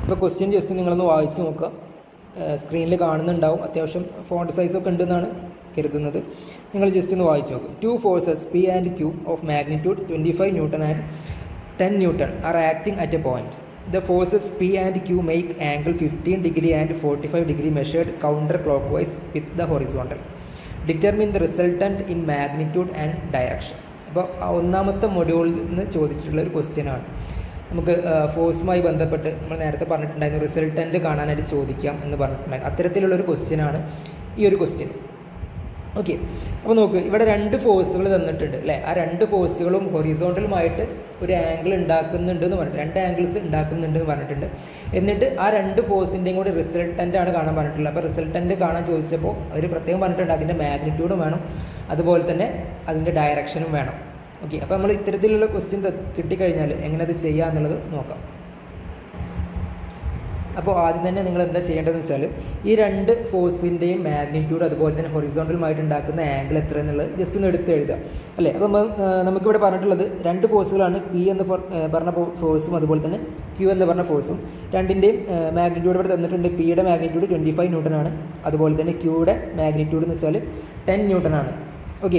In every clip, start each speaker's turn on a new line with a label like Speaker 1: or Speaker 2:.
Speaker 1: ഇപ്പോൾ question just നിങ്ങളൊന്ന് വായിച്ച് നോക്കുക സ്ക്രീനിൽ കാണുന്നുണ്ടാവും അത്യാവശ്യം ഫോണ്ട് സൈസൊക്കെ ഉണ്ടെന്നാണ് കരുതുന്നത് നിങ്ങൾ ജസ്റ്റ് ഒന്ന് വായിച്ച് നോക്കും two forces P and Q of magnitude twenty five newton and ten newton are acting at a point the forces P and Q make angle fifteen degree and forty five degree measured counterclockwise with the horizontal determine the resultant in magnitude and direction അപ്പോൾ ആ ഒന്നാമത്തെ മൊഡ്യൂളിൽ നിന്ന് ചോദിച്ചിട്ടുള്ള ഒരു question ആണ് നമുക്ക് ഫോഴ്സുമായി ബന്ധപ്പെട്ട് നമ്മൾ നേരത്തെ പറഞ്ഞിട്ടുണ്ടായിരുന്നു റിസൾട്ടൻ്റ് കാണാനായിട്ട് ചോദിക്കാം എന്ന് പറഞ്ഞിട്ടുണ്ടായിരുന്നു അത്തരത്തിലുള്ളൊരു ക്വസ്റ്റ്യൻ ആണ് ഈ ഒരു ക്വസ്റ്റ്യൻ ഓക്കെ അപ്പോൾ നോക്ക് ഇവിടെ രണ്ട് ഫോഴ്സുകൾ തന്നിട്ടുണ്ട് അല്ലേ ആ രണ്ട് ഫോഴ്സുകളും ഹൊറിസോണ്ടലുമായിട്ട് ഒരു ആംഗിൾ ഉണ്ടാക്കുന്നുണ്ട് എന്ന് പറഞ്ഞിട്ട് രണ്ട് ആംഗിൾസ് ഉണ്ടാക്കുന്നുണ്ട് എന്ന് പറഞ്ഞിട്ടുണ്ട് എന്നിട്ട് ആ രണ്ട് ഫോഴ്സിൻ്റെയും കൂടി റിസൾട്ടൻ്റ് ആണ് കാണാൻ പറഞ്ഞിട്ടുള്ളത് അപ്പോൾ റിസൾട്ടൻ്റ് കാണാൻ ചോദിച്ചപ്പോൾ അവർ പ്രത്യേകം പറഞ്ഞിട്ടുണ്ട് അതിൻ്റെ മാഗ്നിറ്റ്യൂഡും വേണം അതുപോലെ തന്നെ അതിൻ്റെ ഡയറക്ഷനും വേണം ഓക്കെ അപ്പോൾ നമ്മൾ ഇത്തരത്തിലുള്ള ക്വസ്റ്റ്യൻ കിട്ടിക്കഴിഞ്ഞാൽ എങ്ങനെ അത് ചെയ്യുക എന്നുള്ളത് നോക്കാം അപ്പോൾ ആദ്യം തന്നെ നിങ്ങൾ എന്താ ചെയ്യേണ്ടതെന്ന് വെച്ചാൽ ഈ രണ്ട് ഫോഴ്സിൻ്റെയും മാഗ്നിറ്റ്യൂഡ് അതുപോലെ തന്നെ ഹൊറിസോണ്ടലുമായിട്ട് ഉണ്ടാക്കുന്ന ആംഗിൾ എത്ര എന്നുള്ളത് ജസ്റ്റ് ഒന്ന് എടുത്ത് എഴുതുക അല്ലേ അപ്പോൾ നമുക്കിവിടെ പറഞ്ഞിട്ടുള്ളത് രണ്ട് ഫോഴ്സുകളാണ് പി എന്ന് പറഞ്ഞ ഫോഴ്സും അതുപോലെ തന്നെ ക്യൂ എന്ന് പറഞ്ഞ ഫോഴ്സും രണ്ടിൻ്റെയും മാഗ്നിറ്റ്യൂഡ് ഇവിടെ തന്നിട്ടുണ്ട് പിയുടെ മാഗ്നിറ്റ്യൂഡ് ട്വൻറ്റി ഫൈവ് ന്യൂട്ടൺ ആണ് അതുപോലെ തന്നെ ക്യൂയുടെ മാഗ്നിറ്റ്യൂഡ് എന്ന് വെച്ചാൽ ടെൻ ന്യൂട്ടൺ ആണ് ഓക്കെ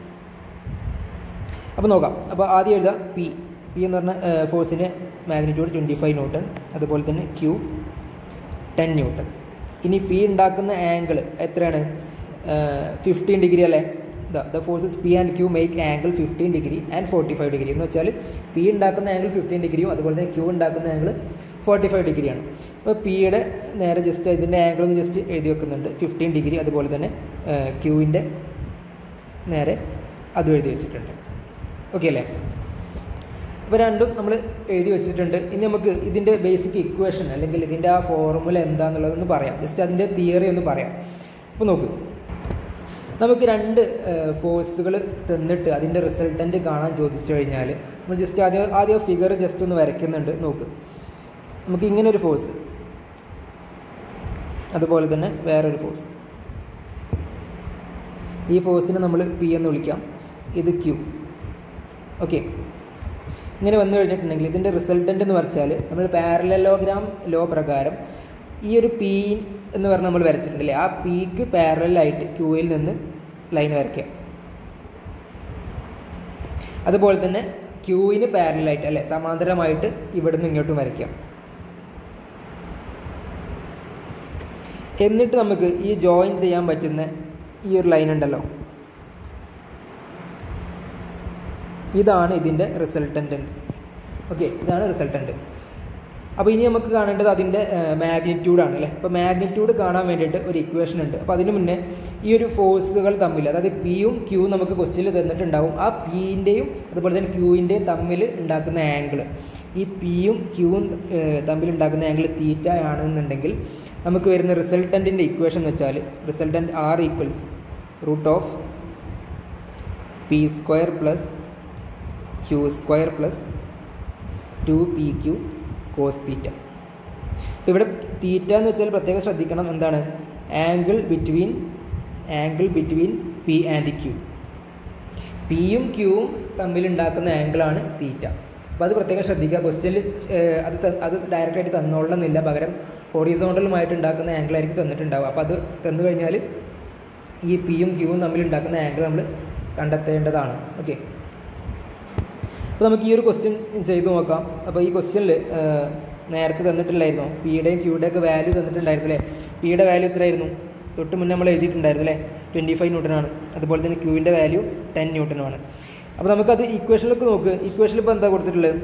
Speaker 1: അപ്പോൾ നോക്കാം അപ്പോൾ ആദ്യം എഴുതാം പി പി എന്ന് പറഞ്ഞ ഫോഴ്സിന് മാഗ്നിറ്റ്യൂഡ് ട്വൻറ്റി ഫൈവ് ന്യൂട്ടൺ അതുപോലെ തന്നെ ക്യൂ ടെൻ ന്യൂട്ടൺ ഇനി പി ഉണ്ടാക്കുന്ന ആംഗിൾ എത്രയാണ് ഫിഫ്റ്റീൻ ഡിഗ്രി അല്ലേ the the forces P and Q make angle fifteen degree and forty five degree എന്ന് വെച്ചാൽ പി ഉണ്ടാക്കുന്ന ആംഗിൾ ഫിഫ്റ്റീൻ ഡിഗ്രിയും അതുപോലെ തന്നെ ക്യൂ ഉണ്ടാക്കുന്ന ആംഗിൾ ഫോർട്ടി ഫൈവ് ഡിഗ്രിയാണ് അപ്പോൾ പിയുടെ നേരെ ജസ്റ്റ് ഇതിൻ്റെ ആംഗിൾ ഒന്ന് ജസ്റ്റ് എഴുതി വെക്കുന്നുണ്ട് ഫിഫ്റ്റീൻ ഡിഗ്രി അതുപോലെ തന്നെ ക്യൂവിൻ്റെ നേരെ അതും എഴുതി വെച്ചിട്ടുണ്ട് ഓക്കെ അല്ലേ അപ്പോൾ രണ്ടും നമ്മൾ എഴുതി വെച്ചിട്ടുണ്ട് ഇനി നമുക്ക് ഇതിൻ്റെ ബേസിക് ഇക്വേഷൻ അല്ലെങ്കിൽ ഇതിൻ്റെ ആ ഫോർമുല എന്താണെന്നുള്ളതൊന്ന് പറയാം ജസ്റ്റ് അതിൻ്റെ തിയറി ഒന്ന് പറയാം അപ്പോൾ നോക്ക് നമുക്ക് രണ്ട് ഫോഴ്സുകൾ തന്നിട്ട് അതിൻ്റെ റിസൾട്ടൻ്റ് കാണാൻ ചോദിച്ചു കഴിഞ്ഞാൽ നമ്മൾ ജസ്റ്റ് ആദ്യം ആദ്യം ഫിഗർ ജസ്റ്റ് ഒന്ന് വരയ്ക്കുന്നുണ്ട് നോക്ക് നമുക്ക് ഇങ്ങനെ ഒരു ഫോഴ്സ് അതുപോലെ തന്നെ വേറൊരു ഫോഴ്സ് ഈ ഫോഴ്സിനെ നമ്മൾ പി എന്ന് വിളിക്കാം ഇത് ക്യൂ ഓക്കെ ഇങ്ങനെ വന്നു കഴിഞ്ഞിട്ടുണ്ടെങ്കിൽ ഇതിൻ്റെ റിസൾട്ടൻ്റ് എന്ന് വെച്ചാൽ നമ്മൾ പാരലലോഗ്രാം ലോ പ്രകാരം ഈ ഒരു പി എന്ന് പറഞ്ഞ് നമ്മൾ വരച്ചിട്ടുണ്ടല്ലേ ആ പിക്ക് പാരലായിട്ട് ക്യൂയിൽ നിന്ന് ലൈൻ വരയ്ക്കാം അതുപോലെ തന്നെ ക്യൂവിന് പാരലായിട്ട് അല്ലെ സമാന്തരമായിട്ട് ഇവിടുന്ന് ഇങ്ങോട്ടും വരയ്ക്കാം എന്നിട്ട് നമുക്ക് ഈ ജോയിൻ ചെയ്യാൻ പറ്റുന്ന ഈ ഒരു ലൈൻ ഉണ്ടല്ലോ ഇതാണ് ഇതിൻ്റെ റിസൾട്ടൻ്റ് ഓക്കെ ഇതാണ് റിസൾട്ടൻ്റ് അപ്പോൾ ഇനി നമുക്ക് കാണേണ്ടത് അതിൻ്റെ മാഗ്നിറ്റ്യൂഡാണ് അല്ലേ അപ്പോൾ മാഗ്നിറ്റ്യൂഡ് കാണാൻ വേണ്ടിയിട്ട് ഒരു ഇക്വേഷൻ ഉണ്ട് അപ്പോൾ അതിന് മുന്നേ ഈ ഒരു ഫോഴ്സുകൾ തമ്മിൽ അതായത് പിയും ക്യൂവും നമുക്ക് ക്വസ്റ്റ്യനിൽ തന്നിട്ടുണ്ടാവും ആ പിൻ്റെയും അതുപോലെ തന്നെ ക്യൂവിൻ്റെയും തമ്മിൽ ഉണ്ടാക്കുന്ന ആംഗിൾ ഈ പിയും ക്യൂവും തമ്മിൽ ഉണ്ടാക്കുന്ന ആംഗിൾ തീറ്റ ആണെന്നുണ്ടെങ്കിൽ നമുക്ക് വരുന്ന റിസൾട്ടൻറ്റിൻ്റെ ഇക്വേഷൻ എന്ന് വെച്ചാൽ resultant R equals root of P square plus Q square plus two P Q cos theta അപ്പോൾ ഇവിടെ തീറ്റ എന്ന് വെച്ചാൽ പ്രത്യേകം ശ്രദ്ധിക്കണം എന്താണ് angle between angle between P and Q പിയും ക്യൂവും തമ്മിലുണ്ടാക്കുന്ന ആംഗിളാണ് തീറ്റ അപ്പോൾ അത് പ്രത്യേകം ശ്രദ്ധിക്കുക ക്വസ്റ്റ്യനിൽ അത് അത് ഡയറക്റ്റായിട്ട് തന്നോളണമെന്നില്ല പകരം ഹൊറിസോണ്ടലുമായിട്ട് ഉണ്ടാക്കുന്ന ആംഗിളായിരിക്കും തന്നിട്ടുണ്ടാവുക അപ്പോൾ അത് തന്നു കഴിഞ്ഞാൽ ഈ പിയും ക്യൂവും തമ്മിൽ ഉണ്ടാക്കുന്ന ആംഗിൾ നമ്മൾ കണ്ടെത്തേണ്ടതാണ് ഓക്കെ അപ്പോൾ നമുക്ക് ഈ ഒരു ക്വസ്റ്റ്യൻ ചെയ്തു നോക്കാം അപ്പോൾ ഈ ക്വസ്റ്റ്യനിൽ നേരത്തെ തന്നിട്ടില്ലായിരുന്നു പിയുടെയും ക്യൂയുടെയും ഒക്കെ വാല്യൂ തന്നിട്ടുണ്ടായിരുന്നു അല്ലേ പിയുടെ വാല്യൂ എത്രയായിരുന്നു തൊട്ട് മുന്നേ നമ്മൾ എഴുതിയിട്ടുണ്ടായിരുന്നു അല്ലേ ട്വൻറ്റി ഫൈവ് ന്യൂട്ടനാണ് അതുപോലെ തന്നെ ക്യൂവിൻ്റെ വാല്യൂ ടെൻ ന്യൂട്ടനുമാണ് അപ്പോൾ നമുക്കത് ഇക്വേഷനിലേക്ക് നോക്ക് ഇക്വേഷനിൽ ഇപ്പോൾ എന്താ കൊടുത്തിട്ടുള്ളത്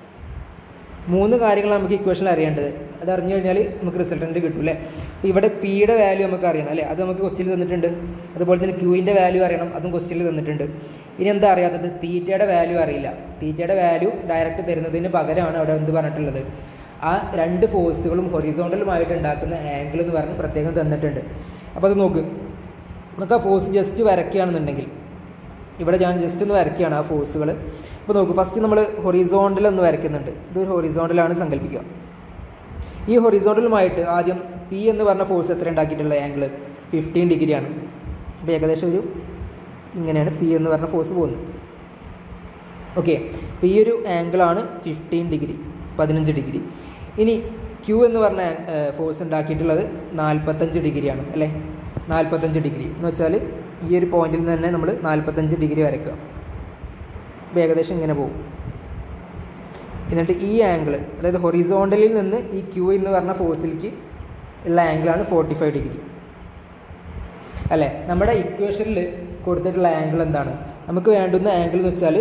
Speaker 1: മൂന്ന് കാര്യങ്ങളാണ് നമുക്ക് ഇക്വേഷനിൽ അറിയേണ്ടത് അത് അറിഞ്ഞു കഴിഞ്ഞാൽ നമുക്ക് റിസൾട്ടൻ്റ് കിട്ടും അല്ലേ അപ്പോൾ ഇവിടെ പിയുടെ വാല്യൂ നമുക്ക് അറിയണം അല്ലേ അത് നമുക്ക് ക്വസ്റ്റ്യനിൽ തന്നിട്ടുണ്ട് അതുപോലെ തന്നെ ക്യൂവിൻ്റെ വാല്യൂ അറിയണം അതും ക്വസ്റ്റ്യനിൽ തന്നിട്ടുണ്ട് ഇനി എന്താ അറിയാത്തത് തീറ്റയുടെ വാല്യൂ അറിയില്ല തീറ്റയുടെ വാല്യൂ ഡയറക്റ്റ് തരുന്നതിന് പകരമാണ് അവിടെ എന്ത് പറഞ്ഞിട്ടുള്ളത് ആ രണ്ട് ഫോഴ്സുകളും ഹൊറിസോണ്ടലുമായിട്ട് ഉണ്ടാക്കുന്ന ആംഗിൾ എന്ന് പറഞ്ഞ് പ്രത്യേകം തന്നിട്ടുണ്ട് അപ്പോൾ അത് നോക്ക് നമുക്ക് ആ ഫോഴ്സ് ജസ്റ്റ് വരയ്ക്കുകയാണെന്നുണ്ടെങ്കിൽ ഇവിടെ ഞാൻ ജസ്റ്റ് ഒന്ന് വരയ്ക്കുകയാണ് ആ ഫോഴ്സുകൾ അപ്പോൾ നോക്ക് ഫസ്റ്റ് നമ്മൾ ഹൊറിസോണ്ടൽ എന്ന് വരയ്ക്കുന്നുണ്ട് ഇതൊരു ഹൊറിസോണ്ടലാണ് സങ്കല്പിക്കുക ഈ ഹൊറിസോണ്ടലുമായിട്ട് ആദ്യം പി എന്ന് പറഞ്ഞ ഫോഴ്സ് എത്ര ഉണ്ടാക്കിയിട്ടുള്ള ആംഗിൾ ഫിഫ്റ്റീൻ ഡിഗ്രിയാണ് അപ്പോൾ ഏകദേശം ഒരു ഇങ്ങനെയാണ് പി എന്ന് പറഞ്ഞ ഫോഴ്സ് പോകുന്നത് ഓക്കെ അപ്പോൾ ഈ ഒരു ആംഗിളാണ് ഫിഫ്റ്റീൻ ഡിഗ്രി പതിനഞ്ച് ഡിഗ്രി ഇനി ക്യൂ എന്ന് പറഞ്ഞ ഫോഴ്സ് ഉണ്ടാക്കിയിട്ടുള്ളത് നാൽപ്പത്തഞ്ച് ഡിഗ്രിയാണ് അല്ലേ നാൽപ്പത്തഞ്ച് ഡിഗ്രി എന്ന് വെച്ചാൽ ഈ ഒരു പോയിന്റിൽ നിന്ന് തന്നെ നമ്മൾ നാൽപ്പത്തഞ്ച് ഡിഗ്രി വരയ്ക്കുക അപ്പോൾ ഏകദേശം ഇങ്ങനെ പോകും എന്നിട്ട് ഈ ആംഗിൾ അതായത് ഹൊറിസോണ്ടലിൽ നിന്ന് ഈ ക്യൂ എന്ന് പറഞ്ഞ ഫോഴ്സിലേക്ക് ഉള്ള ആംഗിളാണ് ഫോർട്ടി ഫൈവ് ഡിഗ്രി അല്ലേ നമ്മുടെ ഇക്വേഷനിൽ കൊടുത്തിട്ടുള്ള ആംഗിൾ എന്താണ് നമുക്ക് വേണ്ടുന്ന ആംഗിൾ എന്ന് വെച്ചാൽ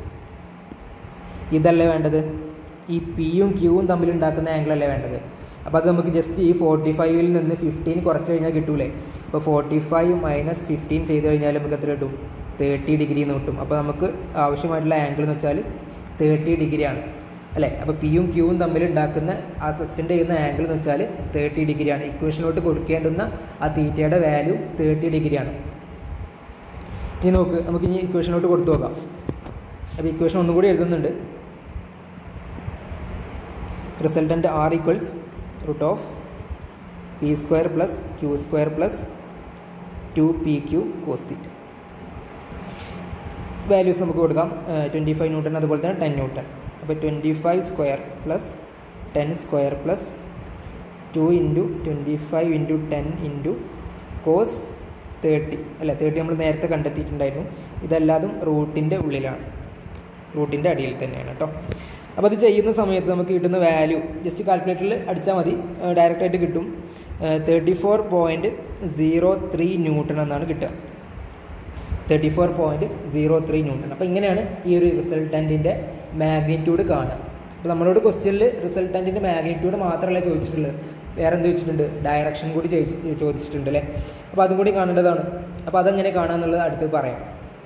Speaker 1: ഇതല്ലേ വേണ്ടത് ഈ പിയും ക്യൂവും തമ്മിൽ ഉണ്ടാക്കുന്ന ആംഗിൾ അല്ലേ വേണ്ടത് അപ്പോൾ അത് നമുക്ക് ജസ്റ്റ് ഈ ഫോർട്ടി ഫൈവിൽ നിന്ന് ഫിഫ്റ്റീൻ കുറച്ച് കഴിഞ്ഞാൽ കിട്ടൂലേ അപ്പോൾ ഫോർട്ടി ഫൈവ് മൈനസ് ഫിഫ്റ്റീൻ ചെയ്ത് കഴിഞ്ഞാൽ നമുക്ക് എത്ര കിട്ടും തേർട്ടി ഡിഗ്രി എന്ന് കിട്ടും അപ്പോൾ നമുക്ക് ആവശ്യമായിട്ടുള്ള ആംഗിൾ എന്ന് വെച്ചാൽ തേർട്ടി ഡിഗ്രിയാണ് അല്ലേ അപ്പോൾ പിയും ക്യൂവും തമ്മിൽ ഉണ്ടാക്കുന്ന ആ സബ്സ്റ്റൻ്റ് ചെയ്യുന്ന ആംഗിൾ എന്ന് വെച്ചാൽ തേർട്ടി ഡിഗ്രിയാണ് ഇക്വേഷനിലോട്ട് കൊടുക്കേണ്ടുന്ന ആ തീറ്റയുടെ വാല്യൂ തേർട്ടി ഡിഗ്രിയാണ് ഇനി നോക്ക് നമുക്ക് ഇനി ഇക്വേഷനിലോട്ട് കൊടുത്തു നോക്കാം അപ്പോൾ ഇക്വേഷൻ ഒന്നും കൂടി എഴുതുന്നുണ്ട് resultant R equals root of P square plus Q square plus two P Q cos theta values നമുക്ക് കൊടുക്കാം ട്വൻറ്റി ഫൈവ് ന്യൂട്ടൺ അതുപോലെ തന്നെ ടെൻ ന്യൂട്ടൺ അപ്പോൾ twenty five square plus ten square plus two into twenty five into ten into cos thirty അല്ല thirty നമ്മൾ നേരത്തെ കണ്ടെത്തിയിട്ടുണ്ടായിരുന്നു ഇതെല്ലാതും റൂട്ടിൻ്റെ ഉള്ളിലാണ് റൂട്ടിൻ്റെ അടിയിൽ തന്നെയാണ് കേട്ടോ അപ്പോൾ അത് ചെയ്യുന്ന സമയത്ത് നമുക്ക് കിട്ടുന്ന വാല്യൂ ജസ്റ്റ് കാൽക്കുലേറ്ററിൽ അടിച്ചാൽ മതി ഡയറക്റ്റായിട്ട് കിട്ടും thirty four point zero three newton എന്നാണ് കിട്ടുക thirty four point zero three newton അപ്പോൾ ഇങ്ങനെയാണ് ഈ ഒരു റിസൾട്ടൻറ്റിൻ്റെ മാഗ്നിറ്റ്യൂഡ് കാണുക അപ്പോൾ നമ്മളോട് ക്വസ്റ്റ്യനിൽ റിസൾട്ടൻറ്റിൻ്റെ മാഗ്നിറ്റ്യൂഡ് മാത്രമല്ല ചോദിച്ചിട്ടുള്ളത് വേറെ എന്ത് ചോദിച്ചിട്ടുണ്ട് ഡയറക്ഷൻ കൂടി ചോദിച്ച് ചോദിച്ചിട്ടുണ്ട് അല്ലേ അപ്പോൾ അതും കൂടി കാണേണ്ടതാണ് അപ്പോൾ അതെങ്ങനെ കാണാമെന്നുള്ളത് അടുത്ത് പറയാം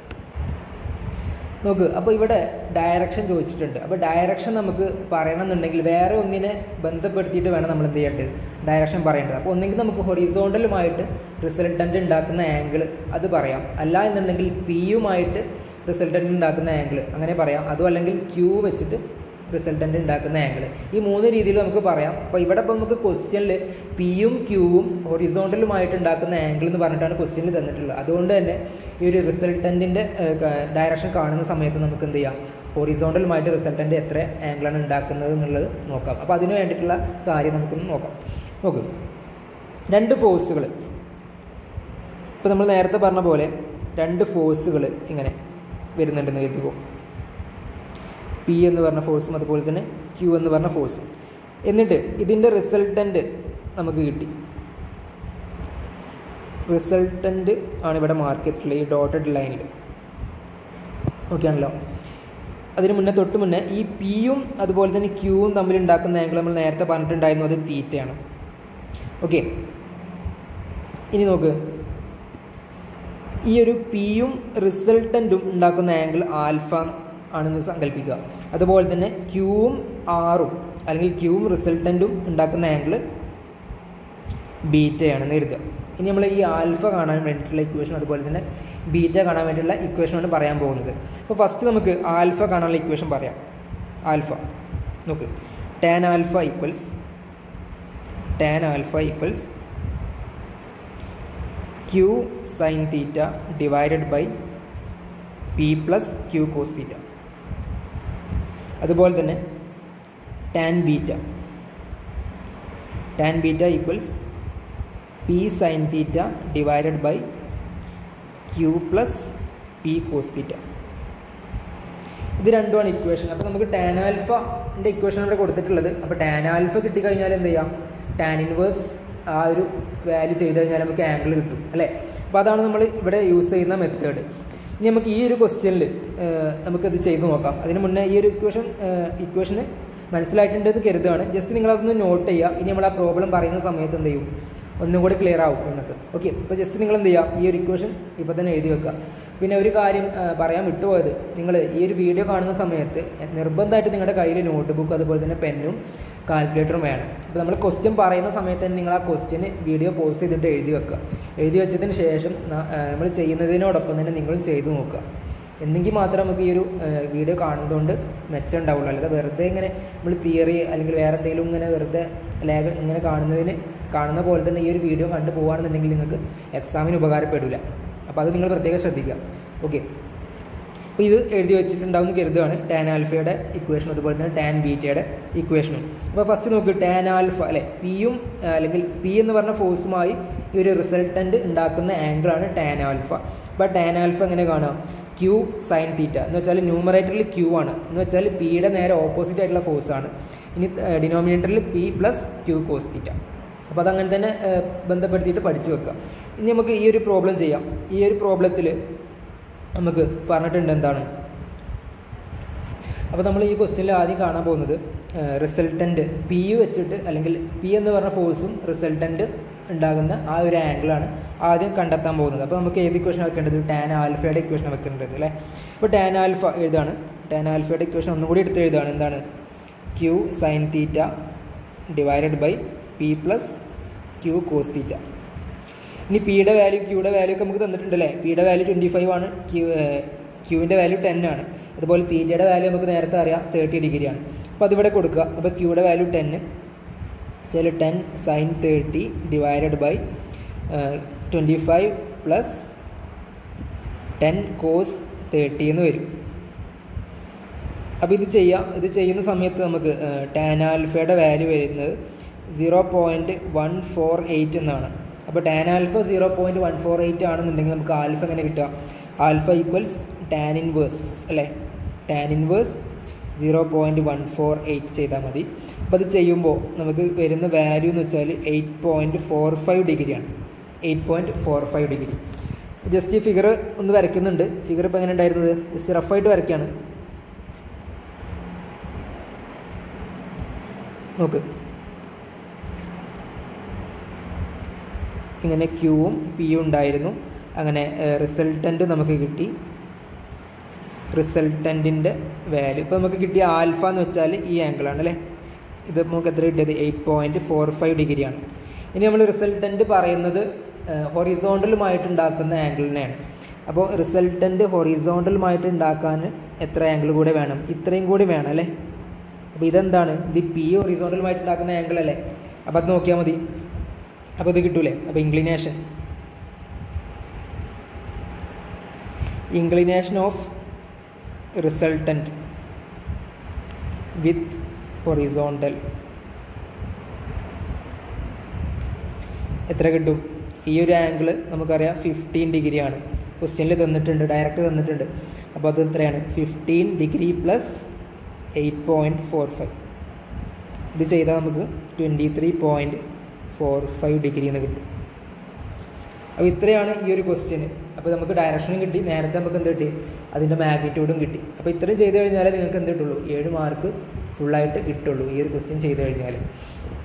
Speaker 1: നോക്ക് അപ്പോൾ ഇവിടെ ഡയറക്ഷൻ ചോദിച്ചിട്ടുണ്ട് അപ്പോൾ ഡയറക്ഷൻ നമുക്ക് പറയണമെന്നുണ്ടെങ്കിൽ വേറെ ഒന്നിനെ ബന്ധപ്പെടുത്തിയിട്ട് വേണം നമ്മൾ എന്ത് ചെയ്യേണ്ടത് ഡയറക്ഷൻ പറയേണ്ടത് അപ്പോൾ ഒന്നെങ്കിൽ നമുക്ക് ഹൊറിസോണ്ടലുമായിട്ട് റിസൾട്ടൻ്റ് ഉണ്ടാക്കുന്ന ആംഗിൾ അത് പറയാം അല്ല എന്നുണ്ടെങ്കിൽ പിയുമായിട്ട് റിസൾട്ടൻ്റ് ഉണ്ടാക്കുന്ന ആംഗിൾ അങ്ങനെ പറയാം അതും അല്ലെങ്കിൽ ക്യൂ വെച്ചിട്ട് റിസൾട്ടൻ്റ് ഉണ്ടാക്കുന്ന ആംഗിൾ ഈ മൂന്ന് രീതിയിൽ നമുക്ക് പറയാം അപ്പോൾ ഇവിടെ ഇപ്പോൾ നമുക്ക് ക്വസ്റ്റ്യനിൽ പിയും ക്യൂവും ഹൊറിസോണ്ടലുമായിട്ട് ഉണ്ടാക്കുന്ന ആംഗിൾ എന്ന് പറഞ്ഞിട്ടാണ് ക്വസ്റ്റ്യനിൽ തന്നിട്ടുള്ളത് അതുകൊണ്ട് തന്നെ ഈ ഒരു റിസൾട്ടൻറ്റിൻ്റെ ഡയറക്ഷൻ കാണുന്ന സമയത്ത് നമുക്ക് എന്ത് ചെയ്യാം ഹൊറിസോണ്ടലുമായിട്ട് റിസൾട്ടൻ്റ് എത്ര ആംഗിളാണ് ഉണ്ടാക്കുന്നത് എന്നുള്ളത് നോക്കാം അപ്പോൾ അതിന് വേണ്ടിയിട്ടുള്ള കാര്യം നമുക്കൊന്ന് നോക്കാം നോക്ക് രണ്ട് ഫോഴ്സുകൾ ഇപ്പോൾ നമ്മൾ നേരത്തെ പറഞ്ഞ പോലെ രണ്ട് ഫോഴ്സുകൾ ഇങ്ങനെ വരുന്നുണ്ടെന്ന് കരുതുക പി എന്ന് പറഞ്ഞ ഫോഴ്സും അതുപോലെ തന്നെ ക്യൂ എന്ന് പറഞ്ഞ ഫോഴ്സും എന്നിട്ട് ഇതിൻ്റെ റിസൾട്ടൻ്റ് നമുക്ക് കിട്ടി റിസൾട്ടൻ്റ് ആണ് ഇവിടെ മാർക്ക് ചെയ്തിട്ടുള്ളത് ഈ ഡോട്ടഡ് ലൈനിൽ ഓക്കെ ആണല്ലോ അതിന് മുന്നേ തൊട്ട് മുന്നേ ഈ പിയും അതുപോലെ തന്നെ ക്യൂവും തമ്മിൽ ഉണ്ടാക്കുന്ന ആംഗിൾ നമ്മൾ നേരത്തെ പറഞ്ഞിട്ടുണ്ടായിരുന്നു അത് തീറ്റയാണ് ഓക്കെ ഇനി നോക്ക് ഈ ഒരു പിയും റിസൾട്ടൻറ്റും ഉണ്ടാക്കുന്ന ആംഗിൾ ആൽഫ ആണെന്ന് സങ്കല്പിക്കുക അതുപോലെ തന്നെ ക്യൂവും ആറും അല്ലെങ്കിൽ ക്യൂവും റിസൾട്ടൻറ്റും ഉണ്ടാക്കുന്ന ആംഗിൾ ബീറ്റയാണെന്ന് കരുതുക ഇനി നമ്മൾ ഈ ആൽഫ കാണാൻ വേണ്ടിയിട്ടുള്ള ഇക്വേഷൻ അതുപോലെ തന്നെ ബീറ്റ കാണാൻ വേണ്ടിയിട്ടുള്ള ഇക്വേഷനാണ് പറയാൻ പോകുന്നത് അപ്പോൾ ഫസ്റ്റ് നമുക്ക് ആൽഫ കാണാനുള്ള ഇക്വേഷൻ പറയാം ആൽഫ നോക്ക് tan alpha equals tan alpha equals Q sine theta divided by P plus Q cos theta അതുപോലെ തന്നെ tan beta tan beta equals P sine theta divided by Q plus P cos theta ഇത് രണ്ടുമാണ് equation അപ്പോൾ നമുക്ക് tan ആൽഫൻ്റെ equation ഇവിടെ കൊടുത്തിട്ടുള്ളത് അപ്പോൾ tan alpha കിട്ടിക്കഴിഞ്ഞാൽ എന്ത് ചെയ്യാം ടാൻ ഇൻവേഴ്സ് ആ ഒരു വാല്യൂ ചെയ്ത് കഴിഞ്ഞാൽ നമുക്ക് ആംഗിൾ കിട്ടും അല്ലേ അപ്പോൾ അതാണ് നമ്മൾ ഇവിടെ യൂസ് ചെയ്യുന്ന മെത്തേഡ് ഇനി നമുക്ക് ഈ ഒരു ക്വസ്റ്റ്യനിൽ നമുക്കത് ചെയ്ത് നോക്കാം അതിന് മുന്നേ ഈ ഒരു ഇക്വേഷൻ ഇക്വേഷന് മനസ്സിലായിട്ടുണ്ടെന്ന് കരുതുകയാണ് ജസ്റ്റ് നിങ്ങളതൊന്ന് നോട്ട് ചെയ്യുക ഇനി നമ്മൾ ആ പ്രോബ്ലം പറയുന്ന സമയത്ത് എന്ത് ചെയ്യും ഒന്നും കൂടി ക്ലിയർ ആവും നിങ്ങൾക്ക് ഓക്കെ അപ്പോൾ ജസ്റ്റ് നിങ്ങൾ എന്ത് ചെയ്യുക ഈ ഒരു ഇക്വേഷൻ ഇപ്പോൾ തന്നെ എഴുതി വെക്കുക പിന്നെ ഒരു കാര്യം പറയാൻ വിട്ടുപോയത് നിങ്ങൾ ഈ ഒരു വീഡിയോ കാണുന്ന സമയത്ത് നിർബന്ധമായിട്ട് നിങ്ങളുടെ കയ്യിൽ നോട്ട് ബുക്ക് അതുപോലെ തന്നെ പെന്നും കാൽക്കുലേറ്ററും വേണം അപ്പോൾ നമ്മൾ ക്വസ്റ്റ്യൻ പറയുന്ന സമയത്ത് തന്നെ നിങ്ങൾ ആ ക്വസ്റ്റ്യന് വീഡിയോ പോസ്റ്റ് ചെയ്തിട്ട് എഴുതി വെക്കുക എഴുതി വെച്ചതിന് ശേഷം നമ്മൾ ചെയ്യുന്നതിനോടൊപ്പം തന്നെ നിങ്ങളും ചെയ്തു നോക്കുക എന്നെങ്കിൽ മാത്രമേ നമുക്ക് ഈ ഒരു വീഡിയോ കാണുന്നതുകൊണ്ട് മെച്ചം ഉണ്ടാവുള്ളൂ അല്ലാതെ വെറുതെ ഇങ്ങനെ നമ്മൾ തിയറി അല്ലെങ്കിൽ വേറെ എന്തെങ്കിലും ഇങ്ങനെ വെറുതെ ലേഖ ഇങ്ങനെ കാണുന്നതിന് കാണുന്ന പോലെ തന്നെ ഈ ഒരു വീഡിയോ കണ്ടു പോകുകയാണെന്നുണ്ടെങ്കിൽ നിങ്ങൾക്ക് എക്സാമിന് ഉപകാരപ്പെടില്ല അപ്പോൾ അത് നിങ്ങൾ പ്രത്യേകം ശ്രദ്ധിക്കുക ഓക്കെ അപ്പോൾ ഇത് എഴുതി വെച്ചിട്ടുണ്ടാവും കരുതുകയാണ് ടാൻ ആൽഫയുടെ ഇക്വേഷൻ അതുപോലെ തന്നെ ടാൻ ബീറ്റയുടെ ഇക്വേഷനും അപ്പോൾ ഫസ്റ്റ് നോക്ക് ടാൻ ആൽഫ അല്ലെ പിയും അല്ലെങ്കിൽ പി എന്ന് പറഞ്ഞ ഫോഴ്സുമായി ഈ ഒരു റിസൾട്ടൻ്റ് ഉണ്ടാക്കുന്ന ആംഗിളാണ് ടാൻ ആൽഫ അപ്പോൾ ടാൻ ആൽഫ എങ്ങനെ കാണാം ക്യൂ സൈൻ തീറ്റ എന്ന് വെച്ചാൽ ന്യൂമറേറ്ററിൽ ക്യൂ ആണ് എന്ന് വെച്ചാൽ പിയുടെ നേരെ ഓപ്പോസിറ്റ് ആയിട്ടുള്ള ഫോഴ്സ് ആണ് ഇനി ഡിനോമിനേറ്ററിൽ P plus Q cos theta അപ്പോൾ അതങ്ങനെ തന്നെ ഏഹ്, ബന്ധപ്പെടുത്തിയിട്ട് പഠിച്ചു വെക്കാം ഇനി നമുക്ക് ഈ ഒരു പ്രോബ്ലം ചെയ്യാം ഈ ഒരു പ്രോബ്ലത്തിൽ നമുക്ക് പറഞ്ഞിട്ടുണ്ട് എന്താണ് അപ്പോൾ നമ്മൾ ഈ ക്വസ്റ്റ്യനിൽ ആദ്യം കാണാൻ പോകുന്നത് റിസൾട്ടൻ്റ് പി വെച്ചിട്ട് അല്ലെങ്കിൽ പി എന്ന് പറഞ്ഞ ഫോഴ്സും റിസൾട്ടൻ്റ് ഉണ്ടാകുന്ന ആ ഒരു ആംഗിളാണ് ആദ്യം കണ്ടെത്താൻ പോകുന്നത് അപ്പോൾ നമുക്ക് ഏത് ഇക്വേഷൻ വെക്കേണ്ടത് ടാൻ ആൽഫയുടെ ഇക്വേഷൻ വെക്കേണ്ടത് അല്ലേ അപ്പോൾ ടാൻ ആൽഫ എഴുതാണ് ടാൻ ആൽഫയുടെ ഇക്വേഷൻ ഒന്നും കൂടി എടുത്ത് എഴുതാണ് എന്താണ് Q sine theta divided by P plus Q cos theta ഇനി പിയുടെ വാല്യൂ ക്യൂയുടെ വാല്യൂ ഒക്കെ നമുക്ക് തന്നിട്ടുണ്ടല്ലേ പിയുടെ വാല്യൂ ട്വൻറ്റി ഫൈവ് ആണ് ക്യൂ ക്യൂവിൻ്റെ വാല്യൂ ടെൻ ആണ് അതുപോലെ തീറ്റയുടെ വാല്യൂ നമുക്ക് നേരത്തെ അറിയാം തേർട്ടി ഡിഗ്രി ആണ് അപ്പോൾ അതിവിടെ കൊടുക്കുക അപ്പോൾ ക്യൂയുടെ വാല്യൂ ടെന്ന് ചില ten sine thirty divided by twenty five plus ten cos thirty എന്ന് വരും അപ്പോൾ ഇത് ചെയ്യാം ഇത് ചെയ്യുന്ന സമയത്ത് നമുക്ക് ടാൻ ആൽഫയുടെ വാല്യൂ വരുന്നത് zero point one four eight എന്നാണ് അപ്പോൾ tan alpha zero point one four eight ആണെന്നുണ്ടെങ്കിൽ നമുക്ക് ആൽഫ എങ്ങനെ കിട്ടുക ആൽഫ ഈക്വൽസ് ടാൻ ഇൻവേഴ്സ് അല്ലേ tan inverse zero point one four eight ചെയ്താൽ മതി അപ്പോൾ അത് ചെയ്യുമ്പോൾ നമുക്ക് വരുന്ന വാല്യൂ എന്ന് വെച്ചാൽ എയ്റ്റ് പോയിൻറ്റ് ഫോർ ഫൈവ് ഡിഗ്രിയാണ് eight point four five degree just ഈ ഫിഗർ ഒന്ന് വരയ്ക്കുന്നുണ്ട് ഫിഗർ ഇപ്പോൾ എങ്ങനെ ഉണ്ടായിരുന്നത് ജസ്റ്റ് റഫായിട്ട് വരയ്ക്കുകയാണ് നോക്ക് ഇങ്ങനെ ക്യൂവും പിയും ഉണ്ടായിരുന്നു അങ്ങനെ റിസൾട്ടൻ്റ് നമുക്ക് കിട്ടി റിസൾട്ടൻറ്റിൻ്റെ വാല്യൂ ഇപ്പോൾ നമുക്ക് കിട്ടിയ ആൽഫ എന്ന് വെച്ചാൽ ഈ ആംഗിളാണ് അല്ലേ ഇത് നമുക്ക് എത്ര കിട്ടിയത് എയ്റ്റ് പോയിൻറ്റ് ഫോർ ഫൈവ് ഡിഗ്രിയാണ് ഇനി നമ്മൾ റിസൾട്ടൻ്റ് പറയുന്നത് ഹൊറിസോണ്ടലുമായിട്ട് ഉണ്ടാക്കുന്ന ആംഗിളിനെയാണ് അപ്പോൾ റിസൾട്ടൻ്റ് ഹൊറിസോണ്ടലുമായിട്ട് ഉണ്ടാക്കാൻ എത്ര ആംഗിൾ കൂടെ വേണം ഇത്രയും കൂടി വേണം അല്ലേ അപ്പോൾ ഇതെന്താണ് ഇത് പി ഹൊറിസോണ്ടലുമായിട്ട് ഉണ്ടാക്കുന്ന ആംഗിൾ അല്ലേ അപ്പോൾ അത് നോക്കിയാൽ മതി അപ്പോൾ ഇത് കിട്ടൂലേ അപ്പോൾ inclination inclination of resultant with horizontal എത്ര കിട്ടും ഈ ഒരു ആംഗിൾ നമുക്കറിയാം ഫിഫ്റ്റീൻ ഡിഗ്രിയാണ് ക്വസ്റ്റ്യനിൽ തന്നിട്ടുണ്ട് ഡയറക്റ്റ് തന്നിട്ടുണ്ട് അപ്പോൾ അത് എത്രയാണ് fifteen degree plus eight point four five ഇത് ചെയ്താൽ നമുക്ക് twenty three point four five degree എന്ന് കിട്ടും അപ്പോൾ ഇത്രയാണ് ഈ ഒരു ക്വസ്റ്റ്യൻ അപ്പോൾ നമുക്ക് ഡയറക്ഷനും കിട്ടി നേരത്തെ നമുക്ക് എന്ത് കിട്ടി അതിൻ്റെ മാഗ്നിറ്റ്യൂഡും കിട്ടി അപ്പോൾ ഇത്രയും ചെയ്ത് കഴിഞ്ഞാൽ നിങ്ങൾക്ക് എന്ത് കിട്ടുള്ളൂ ഏഴ് മാർക്ക് ഫുള്ളായിട്ട് കിട്ടുള്ളൂ ഈ ഒരു ക്വസ്റ്റ്യൻ ചെയ്ത് കഴിഞ്ഞാൽ